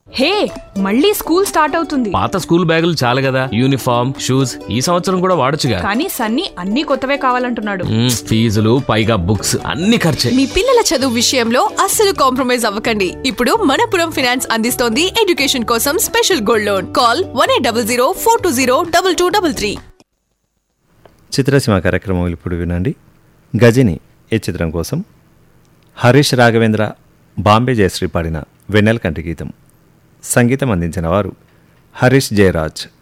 హే మళ్ళీ school start అవుతుంది పాత స్కూల్ బ్యాగులు చాలు కదా యూనిఫామ్ షూస్ ఈ సంవత్సరం కూడా వాడొచ్చుగా కానీ సన్నీ అన్ని కొత్తవే కావాలంటున్నాడు మ్మ్, ఫీజులు పైగా బుక్స్ అన్ని ఖర్చే మీ పిల్లల చదువు విషయంలో అస్సలు కాంప్రమైజ్ అవ్వకండి ఇప్పుడు మనపురం ఫినాన్స్ అందిస్తోంది ఎడ్యుకేషన్ కోసం special gold loan call one eight double zero four two zero double two double three చిత్రసీమ కార్యక్రమం ఇప్పుడు వినండి గజిని ఈ చిత్రం కోసం హరీష్ రాఘవేంద్ర బాంబే జయశ్రీ పాడిన వెన్నెల కంటి గీతం సంగీతం అందించిన వారు హరీష్ జయరాజ్